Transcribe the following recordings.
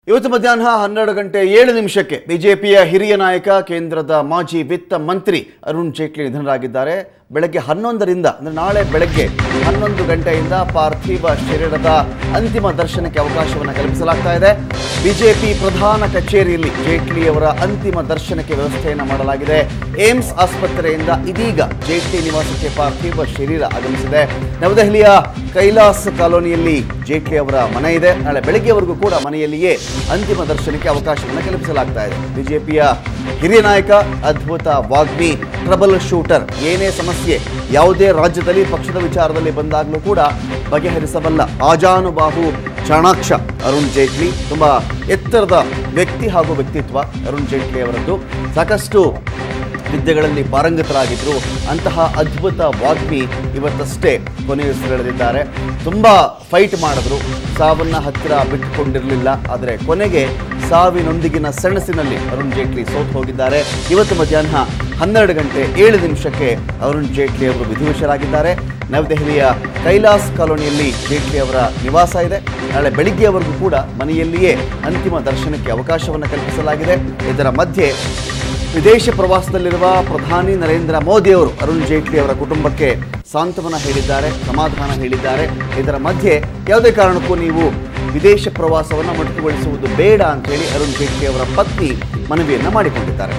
ಇವತ್ತು ಮಧ್ಯಾಹ್ನ ಹನ್ನೆರಡು ಗಂಟೆ ಏಳು ನಿಮಿಷಕ್ಕೆ ಬಿಜೆಪಿಯ ಹಿರಿಯ ನಾಯಕ ಕೇಂದ್ರದ ಮಾಜಿ ವಿತ್ತ ಮಂತ್ರಿ ಅರುಣ್ ಜೇಟ್ಲಿ ನಿಧನರಾಗಿದ್ದಾರೆ ಬೆಳಗ್ಗೆ ಹನ್ನೊಂದರಿಂದ ಅಂದರೆ ನಾಳೆ ಬೆಳಗ್ಗೆ ಹನ್ನೊಂದು ಗಂಟೆಯಿಂದ ಪಾರ್ಥಿವ ಶರೀರದ ಅಂತಿಮ ದರ್ಶನಕ್ಕೆ ಅವಕಾಶವನ್ನು ಕಲ್ಪಿಸಲಾಗ್ತಾ ಇದೆ ಬಿಜೆಪಿ ಪ್ರಧಾನ ಕಚೇರಿಯಲ್ಲಿ ಜೇಟ್ಲಿಯವರ ಅಂತಿಮ ದರ್ಶನಕ್ಕೆ ವ್ಯವಸ್ಥೆಯನ್ನು ಮಾಡಲಾಗಿದೆ ಏಮ್ಸ್ ಆಸ್ಪತ್ರೆಯಿಂದ ಇದೀಗ ಜೇಟ್ಲಿ ನಿವಾಸಕ್ಕೆ ಪಾರ್ಥಿವ ಶರೀರ ಆಗಮಿಸಿದೆ ನವದೆಹಲಿಯ ಕೈಲಾಸ್ ಕಾಲೋನಿಯಲ್ಲಿ ಜೇಟ್ಲಿ ಅವರ ಮನೆ ಇದೆ ನಾಳೆ ಬೆಳಗ್ಗೆವರೆಗೂ ಕೂಡ ಮನೆಯಲ್ಲಿಯೇ ಅಂತಿಮ ದರ್ಶನಕ್ಕೆ ಅವಕಾಶವನ್ನು ಕಲ್ಪಿಸಲಾಗ್ತಾ ಇದೆ ಬಿಜೆಪಿಯ ಹಿರಿಯ ನಾಯಕ ಅದ್ಭುತ ವಾಗ್ಮಿ ಟ್ರಬಲ್ ಶೂಟರ್ ಏನೇ ಸಮಸ್ಯೆ ಯಾವುದೇ ರಾಜ್ಯದಲ್ಲಿ ಪಕ್ಷದ ವಿಚಾರದಲ್ಲಿ ಬಂದಾಗಲೂ ಕೂಡ ಬಗೆಹರಿಸಬಲ್ಲ ಆಜಾನುಬಾಹು ಚಾಣಾಕ್ಷ ಅರುಣ್ ಜೇಟ್ಲಿ ತುಂಬಾ ಎತ್ತರದ ವ್ಯಕ್ತಿ ಹಾಗೂ ವ್ಯಕ್ತಿತ್ವ ಅರುಣ್ ಜೇಟ್ಲಿ ಅವರದ್ದು ಸಾಕಷ್ಟು ವಿದ್ಯೆಗಳಲ್ಲಿ ಪಾರಂಗತರಾಗಿದ್ದರು ಅಂತಹ ಅದ್ಭುತ ವಾಗ್ಮಿ ಇವತ್ತಷ್ಟೇ ಕೊನೆಯುಸಿರೆಳೆದಿದ್ದಾರೆ ತುಂಬ ಫೈಟ್ ಮಾಡಿದ್ರು ಸಾವನ್ನ ಹತ್ತಿರ ಬಿಟ್ಟುಕೊಂಡಿರಲಿಲ್ಲ ಆದರೆ ಕೊನೆಗೆ ಸಾವಿನೊಂದಿಗಿನ ಸೆಣಸಿನಲ್ಲಿ ಅರುಣ್ ಜೇಟ್ಲಿ ಸೋತು ಹೋಗಿದ್ದಾರೆ ಇವತ್ತು ಮಧ್ಯಾಹ್ನ ಹನ್ನೆರಡು ಗಂಟೆ ಏಳು ನಿಮಿಷಕ್ಕೆ ಅರುಣ್ ಜೇಟ್ಲಿ ಅವರು ವಿಧಿವಶರಾಗಿದ್ದಾರೆ ನವದೆಹಲಿಯ ಕೈಲಾಸ್ ಕಾಲೋನಿಯಲ್ಲಿ ಜೇಟ್ಲಿ ಅವರ ನಿವಾಸ ಇದೆ ನಾಳೆ ಬೆಳಿಗ್ಗೆಯವರೆಗೂ ಕೂಡ ಮನೆಯಲ್ಲಿಯೇ ಅಂತಿಮ ದರ್ಶನಕ್ಕೆ ಅವಕಾಶವನ್ನು ಕಲ್ಪಿಸಲಾಗಿದೆ ಇದರ ಮಧ್ಯೆ ವಿದೇಶ ಪ್ರವಾಸದಲ್ಲಿರುವ ಪ್ರಧಾನಿ ನರೇಂದ್ರ ಮೋದಿ ಅವರು ಅರುಣ್ ಜೇಟ್ಲಿ ಅವರ ಕುಟುಂಬಕ್ಕೆ ಸಾಂತ್ವನ ಹೇಳಿದ್ದಾರೆ ಸಮಾಧಾನ ಹೇಳಿದ್ದಾರೆ ಇದರ ಮಧ್ಯೆ ಯಾವುದೇ ಕಾರಣಕ್ಕೂ ನೀವು ವಿದೇಶ ಪ್ರವಾಸವನ್ನು ಮೊಟಕುಗೊಳಿಸುವುದು ಬೇಡ ಅಂತ ಹೇಳಿ ಅರುಣ್ ಜೇಟ್ಲಿ ಅವರ ಪತ್ನಿ ಮನವಿಯನ್ನ ಮಾಡಿಕೊಂಡಿದ್ದಾರೆ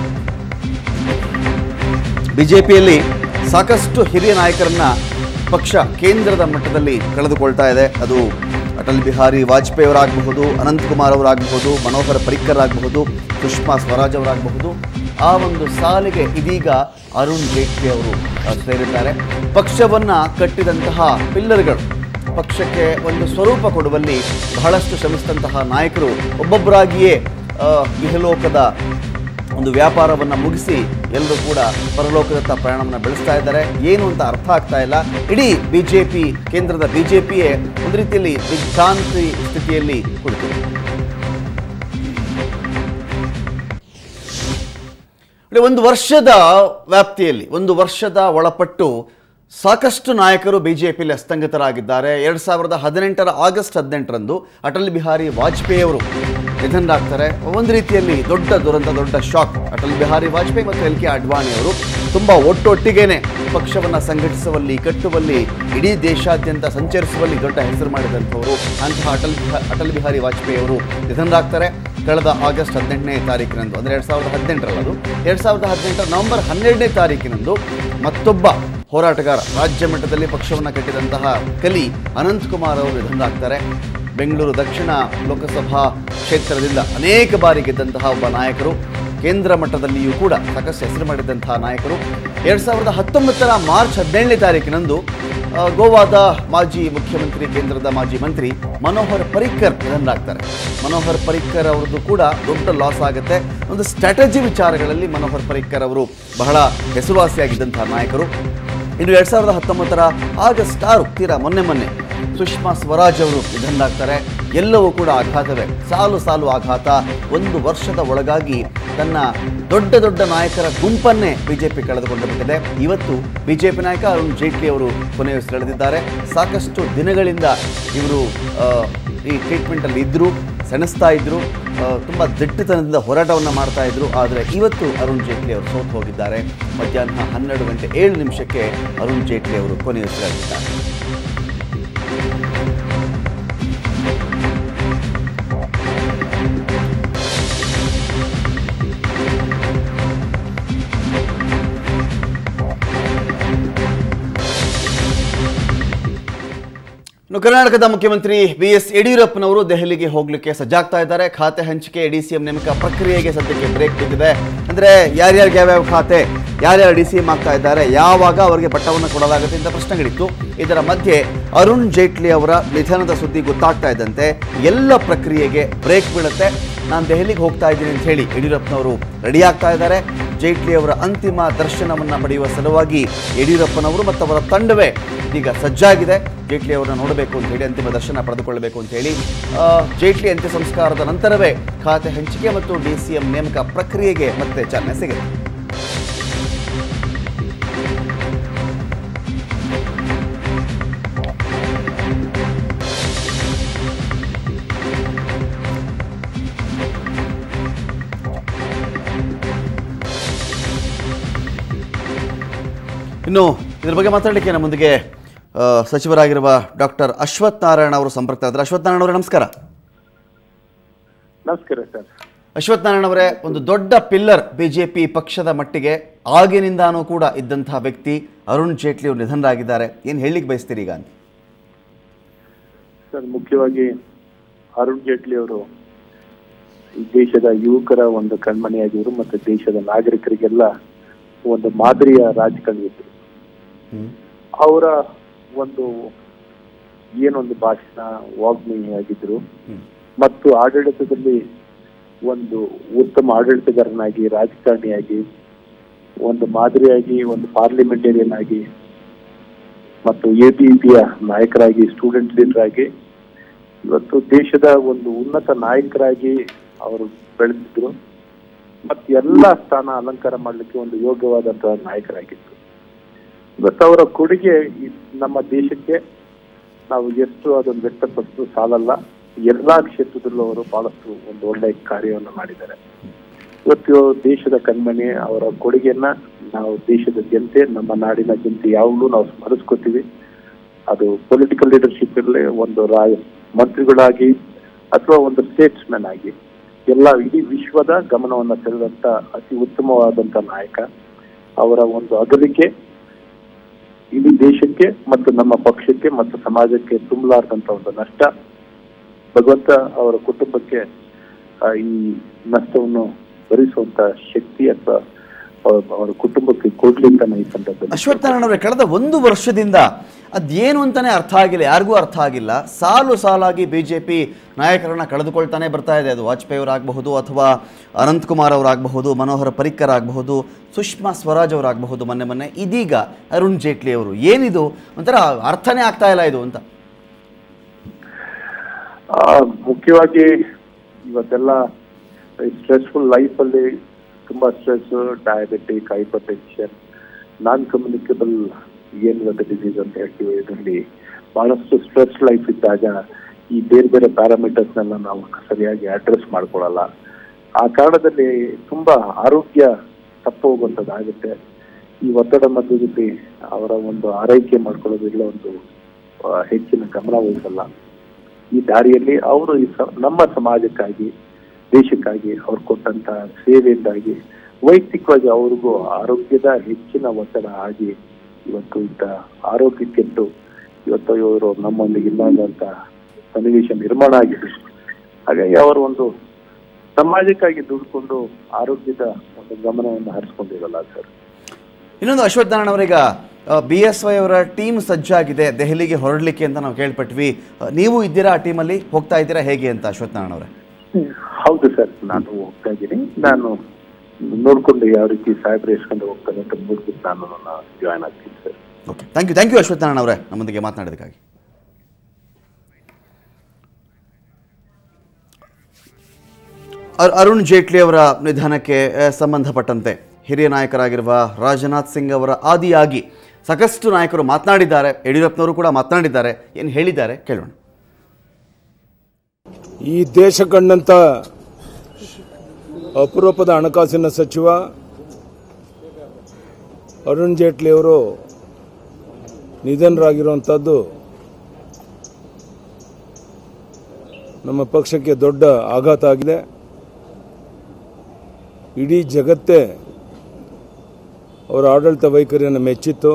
ಬಿಜೆಪಿಯಲ್ಲಿ ಸಾಕಷ್ಟು ಹಿರಿಯ ನಾಯಕರನ್ನ ಪಕ್ಷ ಕೇಂದ್ರದ ಮಟ್ಟದಲ್ಲಿ ಕಳೆದುಕೊಳ್ತಾ ಇದೆ ಅದು ಅಟಲ್ ಬಿಹಾರಿ ವಾಜಪೇಯಿ ಅವರಾಗಬಹುದು ಅನಂತಕುಮಾರ್ ಅವರಾಗಬಹುದು ಮನೋಹರ್ ಪರಿಕ್ಕರ್ ಆಗಬಹುದು ಸುಷ್ಮಾ ಸ್ವರಾಜ್ ಅವರಾಗಬಹುದು ಆ ಒಂದು ಸಾಲಿಗೆ ಇದೀಗ ಅರುಣ್ ಜೇಟ್ಲಿ ಅವರು ಆ, ಸೇರಿದ್ದಾರೆ ಪಕ್ಷವನ್ನ ಕಟ್ಟಿದಂತಹ ಪಿಲ್ಲರ್ಗಳು ಪಕ್ಷಕ್ಕೆ ಒಂದು ಸ್ವರೂಪ ಕೊಡುವಲ್ಲಿ ಬಹಳಷ್ಟು ಶ್ರಮಿಸಿದಂತಹ ನಾಯಕರು ಒಬ್ಬೊಬ್ಬರಾಗಿಯೇ ಆ, ಇಹಲೋಕದ ಒಂದು ವ್ಯಾಪಾರವನ್ನು ಮುಗಿಸಿ ಎಲ್ಲರೂ ಕೂಡ ಪರಲೋಕದತ್ತ ಪ್ರಯಾಣವನ್ನು ಬೆಳೆಸ್ತಾ ಇದ್ದಾರೆ ಏನು ಅಂತ ಅರ್ಥ ಆಗ್ತಾ ಇಲ್ಲ ಇಡೀ ಬಿಜೆಪಿ ಕೇಂದ್ರದ ಬಿಜೆಪಿಯೇ ಒಂದು ರೀತಿಯಲ್ಲಿ ದಿಗ್ಭ್ರಾಂತಿ ಸ್ಥಿತಿಯಲ್ಲಿ ಕುಳಿತಿದೆ ನೋಡಿ, ಒಂದು ವರ್ಷದ ವ್ಯಾಪ್ತಿಯಲ್ಲಿ ಒಂದು ವರ್ಷದ ಒಳಪಟ್ಟು ಸಾಕಷ್ಟು ನಾಯಕರು ಬಿಜೆಪಿಯಲ್ಲಿ ಹಸ್ತಂಗತರಾಗಿದ್ದಾರೆ ಎರಡು ಸಾವಿರದ ಹದಿನೆಂಟರ ಆಗಸ್ಟ್ ಹದಿನೆಂಟರಂದು ಅಟಲ್ ಬಿಹಾರಿ ವಾಜಪೇಯಿ ಅವರು ನಿಧನರಾಗ್ತಾರೆ ಒಂದು ರೀತಿಯಲ್ಲಿ ದೊಡ್ಡ ದುರಂತ ದೊಡ್ಡ ಶಾಕ್ ಅಟಲ್ ಬಿಹಾರಿ ವಾಜಪೇಯಿ ಮತ್ತು ಎಲ್ ಕೆ ಅಡ್ವಾಣಿ ಅವರು ತುಂಬ ಒಟ್ಟೊಟ್ಟಿಗೆನೆ ಪಕ್ಷವನ್ನು ಸಂಘಟಿಸುವಲ್ಲಿ ಕಟ್ಟುವಲ್ಲಿ ಇಡೀ ದೇಶಾದ್ಯಂತ ಸಂಚರಿಸುವಲ್ಲಿ ದೊಡ್ಡ ಹೆಸರು ಮಾಡಿದಂಥವರು ಅಂತಹ ಅಟಲ್ ಬಿಹಾ ಅಟಲ್ ಬಿಹಾರಿ ವಾಜಪೇಯಿ ಅವರು ನಿಧನರಾಗ್ತಾರೆ ಕಳೆದ ಆಗಸ್ಟ್ ಹದಿನೆಂಟನೇ ತಾರೀಕಿನಂದು ಅಂದರೆ ಎರಡು ಸಾವಿರದ ಹದಿನೆಂಟರಲ್ಲದು ಎರಡು ಸಾವಿರದ ಹದಿನೆಂಟರ ನವೆಂಬರ್ ಹನ್ನೆರಡನೇ ತಾರೀಕಿನಂದು ಮತ್ತೊಬ್ಬ ಹೋರಾಟಗಾರ ರಾಜ್ಯ ಮಟ್ಟದಲ್ಲಿ ಪಕ್ಷವನ್ನು ಕಟ್ಟಿದಂತಹ ಕಲಿ ಅನಂತಕುಮಾರ್ ಅವರು ನಿಧನರಾಗ್ತಾರೆ ಬೆಂಗಳೂರು ದಕ್ಷಿಣ ಲೋಕಸಭಾ ಕ್ಷೇತ್ರದಿಂದ ಅನೇಕ ಬಾರಿ ಗೆದ್ದಂತಹ ಒಬ್ಬ ನಾಯಕರು ಕೇಂದ್ರ ಮಟ್ಟದಲ್ಲಿಯೂ ಕೂಡ ಸಾಕಷ್ಟು ಹೆಸರು ಮಾಡಿದಂತಹ ನಾಯಕರು ಎರಡು ಸಾವಿರದ ಹತ್ತೊಂಬತ್ತರ ಮಾರ್ಚ್ ಹದಿನೇಳನೇ ತಾರೀಕಿನಂದು ಆ, ಗೋವಾದ ಮಾಜಿ ಮುಖ್ಯಮಂತ್ರಿ ಕೇಂದ್ರದ ಮಾಜಿ ಮಂತ್ರಿ ಮನೋಹರ್ ಪರಿಕ್ಕರ್ ನಿಧನರಾಗ್ತಾರೆ ಮನೋಹರ್ ಪರಿಕ್ಕರ್ ಅವ್ರದ್ದು ಕೂಡ ದೊಡ್ಡ ಲಾಸ್ ಆಗುತ್ತೆ ಒಂದು ಸ್ಟ್ರಾಟಜಿ ವಿಚಾರಗಳಲ್ಲಿ ಮನೋಹರ್ ಪರಿಕ್ಕರ್ ಅವರು ಬಹಳ ಹೆಸರುವಾಸಿಯಾಗಿದ್ದಂತಹ ನಾಯಕರು ಇನ್ನು ಎರಡು ಸಾವಿರದ ಹತ್ತೊಂಬತ್ತರ ಆಗಸ್ಟ್ ಆರು ತೀರಾ ಮೊನ್ನೆ ಮೊನ್ನೆ ಸುಷ್ಮಾ ಸ್ವರಾಜ್ ಅವರು ನಿಧನರಾಗ್ತಾರೆ ಎಲ್ಲವೂ ಕೂಡ ಆಘಾತವೇ ಸಾಲು ಸಾಲು ಆಘಾತ ಒಂದು ವರ್ಷದ ಒಳಗಾಗಿ ತನ್ನ ದೊಡ್ಡ ದೊಡ್ಡ ನಾಯಕರ ಗುಂಪನ್ನೇ ಬಿಜೆಪಿ ಕಳೆದುಕೊಂಡು ಬಿಟ್ಟಿದೆ ಇವತ್ತು ಬಿಜೆಪಿ ನಾಯಕ ಅರುಣ್ ಜೇಟ್ಲಿ ಅವರು ಕೊನೆಯುಸಿರೆಳೆದಿದ್ದಾರೆ ಸಾಕಷ್ಟು ದಿನಗಳಿಂದ ಇವರು ಆ, ಈ ಟ್ರೀಟ್ಮೆಂಟಲ್ಲಿ ಇದ್ದರು ಸೆಣಸ್ತಾ ಇದ್ದರು ತುಂಬ ದಿಟ್ಟತನದಿಂದ ಹೋರಾಟವನ್ನು ಮಾಡ್ತಾ ಇದ್ರು ಆದರೆ ಇವತ್ತು ಅರುಣ್ ಜೇಟ್ಲಿ ಅವರು ಸೋತು ಹೋಗಿದ್ದಾರೆ ಮಧ್ಯಾಹ್ನ ಹನ್ನೆರಡು ಗಂಟೆ ಏಳು ನಿಮಿಷಕ್ಕೆ ಅರುಣ್ ಜೇಟ್ಲಿ ಅವರು ಕೊನೆಯುಸಿರೆಳೆದಿದ್ದಾರೆ ಇನ್ನು ಕರ್ನಾಟಕದ ಮುಖ್ಯಮಂತ್ರಿ ಬಿ ಎಸ್ ಯಡಿಯೂರಪ್ಪನವರು ದೆಹಲಿಗೆ ಹೋಗ್ಲಿಕ್ಕೆ ಸಜ್ಜಾಗ್ತಾ ಇದ್ದಾರೆ ಖಾತೆ ಹಂಚಿಕೆ ಡಿ ಸಿ ಎಂ ನೇಮಕ ಪ್ರಕ್ರಿಯೆಗೆ ಸದ್ಯಕ್ಕೆ ಬ್ರೇಕ್ ಬಿದ್ದಿದೆ ಅಂದ್ರೆ ಯಾರ್ಯಾರಿಗೆ ಯಾವ್ಯಾವ ಖಾತೆ ಯಾರ್ಯಾರು ಡಿ ಸಿ ಎಂ ಆಗ್ತಾ ಇದ್ದಾರೆ ಯಾವಾಗ ಅವರಿಗೆ ಪಟ್ಟವನ್ನು ಕೊಡಲಾಗುತ್ತೆ ಅಂತ ಪ್ರಶ್ನೆಗಳಿತ್ತು ಇದರ ಮಧ್ಯೆ ಅರುಣ್ ಜೇಟ್ಲಿ ಅವರ ನಿಧನದ ಸುದ್ದಿ ಗೊತ್ತಾಗ್ತಾ ಇದ್ದಂತೆ ಎಲ್ಲ ಪ್ರಕ್ರಿಯೆಗೆ ಬ್ರೇಕ್ ಬೀಳುತ್ತೆ ನಾನು ದೆಹಲಿಗೆ ಹೋಗ್ತಾ ಇದ್ದೀನಿ ಅಂತ ಹೇಳಿ ಯಡಿಯೂರಪ್ಪನವರು ರೆಡಿ ಆಗ್ತಾ ಇದ್ದಾರೆ ಜೇಟ್ಲಿ ಅವರ ಅಂತಿಮ ದರ್ಶನವನ್ನ ಪಡೆಯುವ ಸಲುವಾಗಿ ಯಡಿಯೂರಪ್ಪನವರು ಮತ್ತು ಅವರ ತಂಡವೇ ಈಗ ಸಜ್ಜಾಗಿದೆ ಜೇಟ್ಲಿ ಅವರನ್ನ ನೋಡಬೇಕು ಅಂತ ಹೇಳಿ ಅಂತಿಮ ದರ್ಶನ ಪಡೆದುಕೊಳ್ಳಬೇಕು ಅಂತ ಹೇಳಿ ಆ, ಜೇಟ್ಲಿ ಅಂತ್ಯ ಸಂಸ್ಕಾರದ ನಂತರವೇ ಖಾತೆ ಹಂಚಿಕೆ ಮತ್ತು ಡಿ ಸಿ ಎಂ ನೇಮಕ ಪ್ರಕ್ರಿಯೆಗೆ ಮತ್ತೆ ಚಾಲನೆ ಸಿಗುತ್ತೆ ಇನ್ನು ಇದ್ರ ಬಗ್ಗೆ ಮಾತಾಡಲಿಕ್ಕೆ ನಮ್ಮೊಂದಿಗೆ ಆ, ಸಚಿವರಾಗಿರುವ ಡಾಕ್ಟರ್ ಅಶ್ವಥ್ ನಾರಾಯಣ ಅವರು ಸಂಪರ್ಕ ಇದ್ದಾರೆ ಅಶ್ವಥ್ ನಾರಾಯಣ ಅವರೇ ನಮಸ್ಕಾರ ನಮಸ್ಕಾರ ಸರ್ ಅಶ್ವಥ್ ನಾರಾಯಣ ಅವರೇ ಒಂದು ದೊಡ್ಡ ಪಿಲ್ಲರ್ ಬಿಜೆಪಿ ಪಕ್ಷದ ಮಟ್ಟಿಗೆ ಆಗಿನಿಂದಾನೂ ಕೂಡ ಇದ್ದಂತಹ ವ್ಯಕ್ತಿ ಅರುಣ್ ಜೇಟ್ಲಿ ಅವರು ನಿಧನರಾಗಿದ್ದಾರೆ ಏನು ಹೇಳಲಿಕ್ಕೆ ಬಯಸ್ತೀರಿ ಈಗ ಅಂತ ಸರ್ ಮುಖ್ಯವಾಗಿ ಅರುಣ್ ಜೇಟ್ಲಿ ಅವರು ಈ ದೇಶದ ಯುವಕರ ಒಂದು ಕಣ್ಮಣಿಯಾಗಿದ್ರು ಮತ್ತು ದೇಶದ ನಾಗರಿಕರಿಗೆಲ್ಲ ಒಂದು ಮಾದರಿಯ ರಾಜಕಾರಣಿ ಇದ್ರು ಅವರ ಒಂದು ಏನೊಂದು ಭಾಷಣ ವಾಗ್ಮಿಯಾಗಿದ್ರು ಮತ್ತು ಆಡಳಿತದಲ್ಲಿ ಒಂದು ಉತ್ತಮ ಆಡಳಿತಗಾರನಾಗಿ ರಾಜಕಾರಣಿಯಾಗಿ ಒಂದು ಮಾದರಿಯಾಗಿ ಒಂದು ಪಾರ್ಲಿಮೆಂಟೇರಿಯನ್ ಆಗಿ ಮತ್ತು ಎಬಿಪಿಯ ನಾಯಕರಾಗಿ ಸ್ಟೂಡೆಂಟ್ ಲೀಡರ್ ಆಗಿ ಇವತ್ತು ದೇಶದ ಒಂದು ಉನ್ನತ ನಾಯಕರಾಗಿ ಅವರು ಬೆಳೆದಿದ್ರು ಮತ್ತು ಎಲ್ಲ ಸ್ಥಾನ ಅಲಂಕಾರ ಮಾಡಲಿಕ್ಕೆ ಒಂದು ಯೋಗ್ಯವಾದಂತಹ ನಾಯಕರಾಗಿತ್ತು ಇವತ್ತು ಅವರ ಕೊಡುಗೆ ಈ ನಮ್ಮ ದೇಶಕ್ಕೆ ನಾವು ಎಷ್ಟು ಅದನ್ನು ವ್ಯಕ್ತಪಡಿಸಲು ಸಾಲಲ್ಲ ಎಲ್ಲಾ ಕ್ಷೇತ್ರದಲ್ಲೂ ಅವರು ಬಹಳಷ್ಟು ಒಂದು ಒಳ್ಳೆಯ ಕಾರ್ಯವನ್ನು ಮಾಡಿದ್ದಾರೆ ಇವತ್ತು ದೇಶದ ಕಣ್ಮಣಿ ಅವರ ಕೊಡುಗೆಯನ್ನ ನಾವು ದೇಶದ ಜನತೆ ನಮ್ಮ ನಾಡಿನ ಜನತೆ ಯಾವಾಗಲೂ ನಾವು ಸ್ಮರಿಸ್ಕೋತೀವಿ ಅದು ಪೊಲಿಟಿಕಲ್ ಲೀಡರ್ಶಿಪ್ ಇರಲಿ ಒಂದು ರಾಯ ಮಂತ್ರಿಗಳಾಗಿ ಅಥವಾ ಒಂದು ಸ್ಟೇಟ್ಸ್ಮನ್ ಆಗಿ ಎಲ್ಲ ಇಡೀ ವಿಶ್ವದ ಗಮನವನ್ನು ಸೆಳೆದಂತ ಅತಿ ಉತ್ತಮವಾದಂತ ನಾಯಕ ಅವರ ಒಂದು ಅಗಲಿಕೆ ಇಡೀ ದೇಶಕ್ಕೆ ಮತ್ತು ನಮ್ಮ ಪಕ್ಷಕ್ಕೆ ಮತ್ತು ಸಮಾಜಕ್ಕೆ ತುಂಬಲಾರ್ದಂತ ಒಂದು ನಷ್ಟ ಭಗವಂತ ಅವರ ಕುಟುಂಬಕ್ಕೆ ಆ, ಈ ನಷ್ಟವನ್ನು ಭರಿಸುವಂತ ಶಕ್ತಿ ಅಥವಾ ಅವರ ಅವರ ಕುಟುಂಬಕ್ಕೆ ಕೊಡ್ಲಿ ಅಂತ ನಾನು ಈ ಸಂದರ್ಭದಲ್ಲಿ ಅಶ್ವಥ್ ನಾರಾಯಣ ಅವರೇ ಕಳೆದ ಒಂದು ವರ್ಷದಿಂದ ಅದೇನು ಅಂತಾನೆ ಅರ್ಥ ಆಗಿಲ್ಲ ಯಾರಿಗೂ ಅರ್ಥ ಆಗಿಲ್ಲ ಸಾಲು ಸಾಲಾಗಿ ಬಿ ಜೆ ಪಿ ನಾಯಕರನ್ನ ಕಳೆದುಕೊಳ್ತಾನೆ ಬರ್ತಾ ಇದೆ ಅದು ವಾಜಪೇಯಿ ಅವರಾಗಬಹುದು ಅಥವಾ ಅನಂತಕುಮಾರ್ ಅವರಾಗಬಹುದು ಮನೋಹರ ಪರಿಕ್ಕರ್ ಆಗಬಹುದು ಸುಷ್ಮಾ ಸ್ವರಾಜ್ ಅವರಾಗಬಹುದು ಮೊನ್ನೆ ಮೊನ್ನೆ ಇದೀಗ ಅರುಣ್ ಜೇಟ್ಲಿ ಅವರು ಏನಿದು ಒಂಥರ ಅರ್ಥನೇ ಆಗ್ತಾ ಇಲ್ಲ ಇದು ಅಂತ ಆ, ಮುಖ್ಯವಾಗಿ ಇವತ್ತೆಲ್ಲ ಸ್ಟ್ರೆಸ್ಫುಲ್ ಲೈಫಲ್ಲಿ ತುಂಬಾ stress diabetic hypertension non communicable ಏನ್ ಇವತ್ತು ಡಿಸೀಸ್ ಅಂತ ಹೇಳ್ತೀವಿ ಇದರಲ್ಲಿ ಬಹಳಷ್ಟು ಸ್ಟ್ರೆಸ್ ಲೈಫ್ ಇದ್ದಾಗ ಈ ಬೇರೆ ಬೇರೆ ಪ್ಯಾರಾಮೀಟರ್ಸ್ನೆಲ್ಲ ನಾವು ಸರಿಯಾಗಿ ಅಡ್ರೆಸ್ ಮಾಡ್ಕೊಳ್ಳಲ್ಲ ಆ ಕಾರಣದಲ್ಲಿ ತುಂಬಾ ಆರೋಗ್ಯ ತಪ್ಪು ಹೋಗುವಂಥದ್ದಾಗುತ್ತೆ ಈ ಒತ್ತಡ ಮಧ್ಯದಲ್ಲಿ ಅವರ ಒಂದು ಆರೈಕೆ ಮಾಡ್ಕೊಳ್ಳೋದಿಲ್ಲ ಒಂದು ಆ, ಹೆಚ್ಚಿನ ಗಮನ ವಹಿಸಲ್ಲ ಈ ದಾರಿಯಲ್ಲಿ ಅವರು ಈ ಸ- ನಮ್ಮ ಸಮಾಜಕ್ಕಾಗಿ ದೇಶಕ್ಕಾಗಿ ಅವ್ರು ಕೊಟ್ಟಂತ ಸೇವೆಯಿಂದಾಗಿ ವೈಯಕ್ತಿಕವಾಗಿ ಅವ್ರಿಗೂ ಆರೋಗ್ಯದ ಹೆಚ್ಚಿನ ಒತ್ತಡ ಆಗಿ ಇವತ್ತು ಇಂಥ ಆರೋಗ್ಯ ಕೆಟ್ಟು ಇವತ್ತು ಇವರು ನಮ್ಮೊಂದಿಗೆ ಇಲ್ಲ ಅಂತ ಸನ್ನಿವೇಶ ನಿರ್ಮಾಣ ಆಗಿದೆ ಹಾಗಾಗಿ ಅವರು ಒಂದು ಸಮಾಜಕ್ಕಾಗಿ ದುಡ್ಕೊಂಡು ಆರೋಗ್ಯದ ಒಂದು ಗಮನವನ್ನು ಹರಿಸ್ಕೊಂಡಿರಲ್ಲ ಸರ್ ಇನ್ನೊಂದು ಅಶ್ವಥ್ ನಾರಾಯಣ ಅವರೀಗ ಬಿ ಎಸ್ ವೈ ಅವರ ಟೀಮ್ ಸಜ್ಜಾಗಿದೆ ದೆಹಲಿಗೆ ಹೊರಡಲಿಕ್ಕೆ ಅಂತ ನಾವು ಕೇಳ್ಪಟ್ವಿ ಆ, ನೀವು ಇದ್ದೀರಾ ಆ ಟೀಮಲ್ಲಿ ಹೋಗ್ತಾ ಇದ್ದೀರಾ ಹೇಗೆ ಅಂತ ಅಶ್ವಥ್ ನಾರಾಯಣ ಅವರೇ ಹೌದು ಸರ್ ನಾನು ಹೋಗ್ತಾ ಇದ್ದೀನಿ ನಾನು ನೋಡ್ಕೊಂಡು ಯಾವ ರೀತಿ ಸಾಹೇಬ್ರು ಎಸ್ಕೊಂಡು ಹೋಗ್ತಾರೆ ಅಂತ ನೋಡ್ಬಿಟ್ಟು ನಾನು ನನ್ನ ಜಾಯ್ನ್ ಆಗ್ತೀನಿ sir okay thank you thank you Ashwath Narayana ಅವರೇ ನಮ್ಮೊಂದಿಗೆ ಮಾತನಾಡೋದಕ್ಕಾಗಿ ಅರ್- ಅರುಣ್ ಜೇಟ್ಲಿ ಅವರ ನಿಧನಕ್ಕೆ ಆ, ಸಂಬಂಧಪಟ್ಟಂತೆ ಹಿರಿಯ ನಾಯಕರಾಗಿರುವ ರಾಜನಾಥ್ ಸಿಂಗ್ ಅವರ ಆದಿಯಾಗಿ ಸಾಕಷ್ಟು ನಾಯಕರು ಮಾತನಾಡಿದ್ದಾರೆ ಯಡಿಯೂರಪ್ಪನವರು ಕೂಡ ಮಾತನಾಡಿದ್ದಾರೆ ಏನು ಹೇಳಿದ್ದಾರೆ ಕೇಳೋಣ ಈ ದೇಶ ಕಂಡಂತ ಅಪರೂಪದ ಹಣಕಾಸಿನ ಸಚಿವ ಅರುಣ್ ಜೇಟ್ಲಿ ಅವರು ನಿಧನರಾಗಿರುವಂಥದ್ದು ನಮ್ಮ ಪಕ್ಷಕ್ಕೆ ದೊಡ್ಡ ಆಘಾತ ಆಗಿದೆ ಇಡೀ ಜಗತ್ತೇ ಅವರ ಆಡಳಿತ ವೈಖರಿಯನ್ನು ಮೆಚ್ಚಿತ್ತು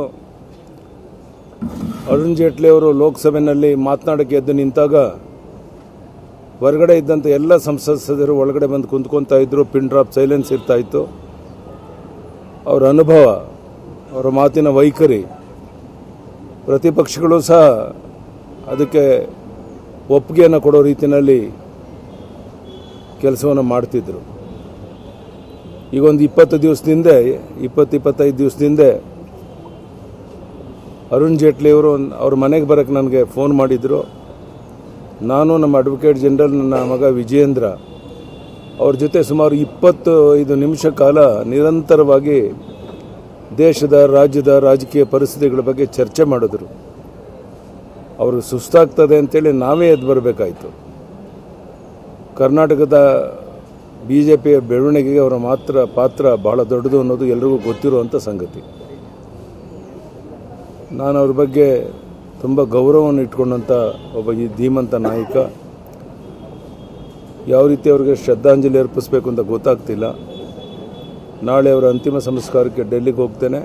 ಅರುಣ್ ಜೇಟ್ಲಿ ಅವರು ಲೋಕಸಭೆಯಲ್ಲಿ ಮಾತನಾಡಕ್ಕೆ ಎದ್ದು ನಿಂತಾಗ ಹೊರಗಡೆ ಇದ್ದಂಥ ಎಲ್ಲ ಸಂಸದರು ಒಳಗಡೆ ಬಂದು ಕುಂತ್ಕೊತಾ ಇದ್ರು ಪಿನ್ ಡ್ರಾಪ್ ಸೈಲೆನ್ಸ್ ಇರ್ತಾ ಇತ್ತು ಅವರ ಅನುಭವ ಅವರ ಮಾತಿನ ವೈಖರಿ ಪ್ರತಿಪಕ್ಷಗಳು ಸಹ ಅದಕ್ಕೆ ಒಪ್ಪಿಗೆಯನ್ನು ಕೊಡೋ ರೀತಿಯಲ್ಲಿ ಕೆಲಸವನ್ನು ಮಾಡ್ತಿದ್ರು ಈಗ ಒಂದು ಇಪ್ಪತ್ತು ದಿವಸದಿಂದ ಇಪ್ಪತ್ತು ಇಪ್ಪತ್ತೈದು ದಿವಸದಿಂದ ಅರುಣ್ ಜೇಟ್ಲಿ ಅವರು ಅವ್ರ ಮನೆಗೆ ಬರೋಕ್ಕೆ ನನಗೆ ಫೋನ್ ಮಾಡಿದ್ರು ನಾನು ನಮ್ಮ ಅಡ್ವೊಕೇಟ್ ಜನರಲ್ ನನ್ನ ಮಗ ವಿಜಯೇಂದ್ರ ಅವ್ರ ಜೊತೆ ಸುಮಾರು ಇಪ್ಪತ್ತು ಐದು ನಿಮಿಷ ಕಾಲ ನಿರಂತರವಾಗಿ ದೇಶದ ರಾಜ್ಯದ ರಾಜಕೀಯ ಪರಿಸ್ಥಿತಿಗಳ ಬಗ್ಗೆ ಚರ್ಚೆ ಮಾಡಿದ್ರು ಅವರು ಸುಸ್ತಾಗ್ತದೆ ಅಂತೇಳಿ ನಾವೇ ಎದ್ದು ಬರಬೇಕಾಯಿತು ಕರ್ನಾಟಕದ ಬಿ ಜೆ ಪಿಯ ಬೆಳವಣಿಗೆಗೆ ಅವರ ಮಾತ್ರ ಪಾತ್ರ ಬಹಳ ದೊಡ್ಡದು ಅನ್ನೋದು ಎಲ್ರಿಗೂ ಗೊತ್ತಿರುವಂಥ ಸಂಗತಿ ನಾನು ಅವ್ರ ಬಗ್ಗೆ ತುಂಬ ಗೌರವವನ್ನು ಇಟ್ಕೊಂಡಂಥ ಒಬ್ಬ ಈ ಧೀಮಂತ ನಾಯಕ ಯಾವ ರೀತಿ ಅವ್ರಿಗೆ ಶ್ರದ್ಧಾಂಜಲಿ ಅರ್ಪಿಸಬೇಕು ಅಂತ ಗೊತ್ತಾಗ್ತಿಲ್ಲ ನಾಳೆ ಅವರ ಅಂತಿಮ ಸಂಸ್ಕಾರಕ್ಕೆ ಡೆಲ್ಲಿಗೆ ಹೋಗ್ತೇನೆ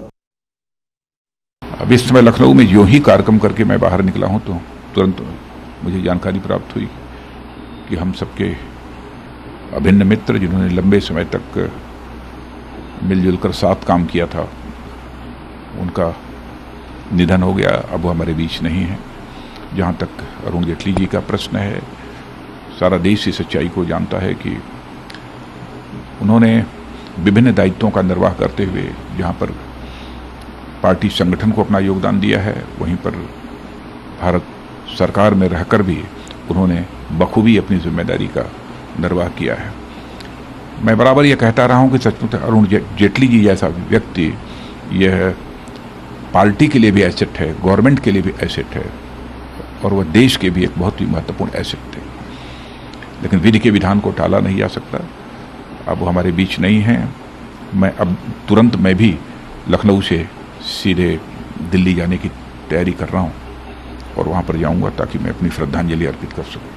अब इस समय लखनऊ में जो ही कार्यक्रम करके मैं बाहर निकला हूं तो तुरंत मुझे जानकारी प्राप्त हुई कि हम सबके अभिन्न मित्र जिन्होंने लंबे समय तक मिलजुल कर साथ काम किया था उनका निधन हो गया अब वो हमारे बीच नहीं है जहाँ तक अरुण जेटली जी का प्रश्न है सारा देश इस सच्चाई को जानता है कि उन्होंने विभिन्न दायित्वों का निर्वाह करते हुए जहाँ पर पार्टी संगठन को अपना योगदान दिया है वहीं पर भारत सरकार में रहकर भी उन्होंने बखूबी अपनी जिम्मेदारी का निर्वाह किया है मैं बराबर ये कहता रहा हूँ कि सचमुच अरुण जे- जेटली जी जैसा व्यक्ति यह पार्टी के लिए भी एसेट है गवर्नमेंट के लिए भी एसेट है और वह देश के भी एक बहुत ही महत्वपूर्ण एसेट थे लेकिन विधि के विधान को टाला नहीं जा सकता अब वो हमारे बीच नहीं है मैं अब तुरंत मैं भी लखनऊ से सीधे दिल्ली जाने की तैयारी कर रहा हूँ और वहाँ पर जाऊँगा ताकि मैं अपनी श्रद्धांजलि अर्पित कर सकूँ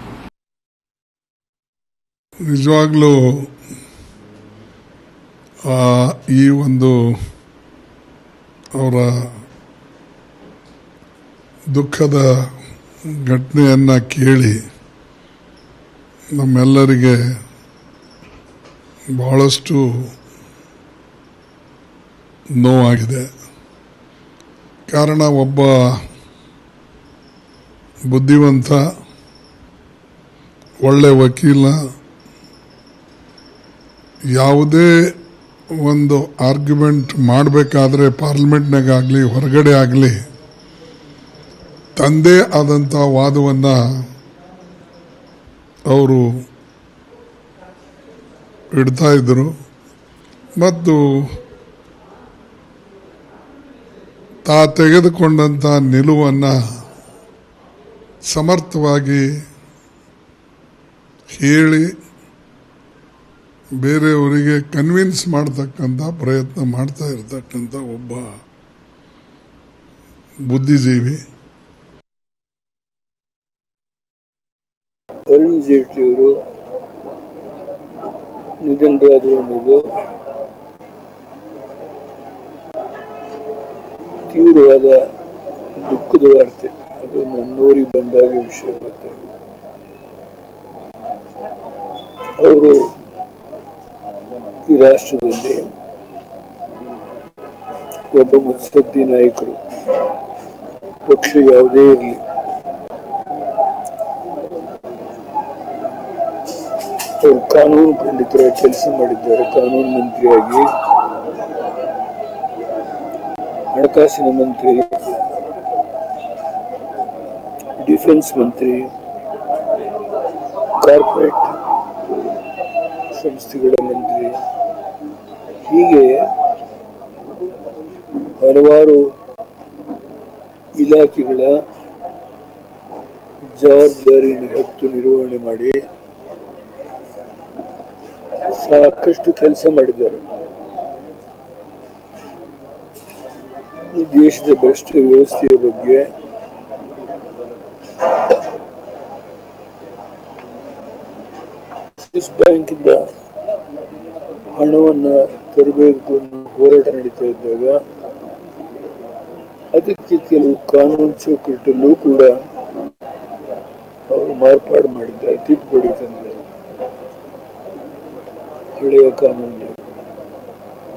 ನಿಜವಾಗ್ಲೂ ಆ, ಈ ಒಂದು ಅವರ ದುಃಖದ ಘಟನೆಯನ್ನ ಕೇಳಿ ನಮ್ಮೆಲ್ಲರಿಗೆ ಬಹಳಷ್ಟು ನೋವಾಗಿದೆ ಕಾರಣ ಒಬ್ಬ ಬುದ್ಧಿವಂತ ಒಳ್ಳೆ ವಕೀಲ ಯಾವುದೇ ಒಂದು ಆರ್ಗ್ಯುಮೆಂಟ್ ಮಾಡಬೇಕಾದ್ರೆ ಪಾರ್ಲಿಮೆಂಟ್ನಾಗಲಿ ಹೊರಗಡೆ ಆಗಲಿ ತಂದೇ ಆದಂಥ ವಾದವನ್ನು ಅವರು ಇಡ್ತಾ ಇದ್ರು ಮತ್ತು ತಾ ತೆಗೆದುಕೊಂಡಂಥ ನಿಲುವನ್ನು ಸಮರ್ಥವಾಗಿ ಹೇಳಿ ಬೇರೆಯವರಿಗೆ ಕನ್ವಿನ್ಸ್ ಮಾಡ್ತಕ್ಕಂಥ ಪ್ರಯತ್ನ ಮಾಡ್ತಾ ಇರತಕ್ಕಂಥ ಒಬ್ಬ ಬುದ್ಧಿಜೀವಿ ಅರುಣ್ ಜೇಟ್ಲಿ ಅವರು ನಿಧನರಾದರು ಅನ್ನೋದು ತೀವ್ರವಾದ ದುಃಖದ ವಾರ್ತೆ ಅದು ನನ್ನೂರಿಗೆ ಬಂದಾಗ ವಿಷಯ ಗೊತ್ತಾಗಿದೆ ಅವರು ಈ ರಾಷ್ಟ್ರದಲ್ಲಿ ಒಬ್ಬ ಮುತ್ಸದ್ದಿ ನಾಯಕರು ಪಕ್ಷ ಯಾವುದೇ ಇರಲಿ ಅವರು ಕಾನೂನು ಪಂಡಿತರ ಕೆಲಸ ಮಾಡಿದ್ದಾರೆ ಕಾನೂನು ಮಂತ್ರಿಯಾಗಿ ಹಣಕಾಸಿನ ಮಂತ್ರಿ ಡಿಫೆನ್ಸ್ ಮಂತ್ರಿ ಕಾರ್ಪೊರೇಟ್ ಸಂಸ್ಥೆಗಳ ಮಂತ್ರಿ ಹೀಗೆ ಹಲವಾರು ಇಲಾಖೆಗಳ ಜವಾಬ್ದಾರಿಯನ್ನು ಹೊತ್ತು ನಿರ್ವಹಣೆ ಮಾಡಿ ಸಾಕಷ್ಟು ಕೆಲಸ ಮಾಡಿದ್ದಾರೆ ಈ ದೇಶದ ಭ್ರಷ್ಟ ವ್ಯವಸ್ಥೆಯ ಬಗ್ಗೆ ಸ್ವಿಸ್ ಬ್ಯಾಂಕಿಂದ ಹಣವನ್ನ ತರಬೇಕು ಅನ್ನೋ ಹೋರಾಟ ನಡೀತಾ ಇದ್ದಾಗ ಅದಕ್ಕೆ ಕೆಲವು ಕಾನೂನು ಚೌಕಟ್ಟಲ್ಲೂ ಕೂಡ ಅವರು ಮಾರ್ಪಾಡು ಮಾಡಿದ್ದಾರೆ ತಿದ್ದುಪಡಿ ತಂದಿದ್ದಾರೆ ಹಳೆಯ ಕಾನೂನು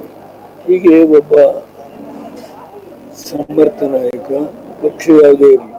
ಹೀಗೆ ಒಬ್ಬ ಸಮರ್ಥ ನಾಯಕ ಪಕ್ಷ ಯಾವುದೇ ಇರಲಿ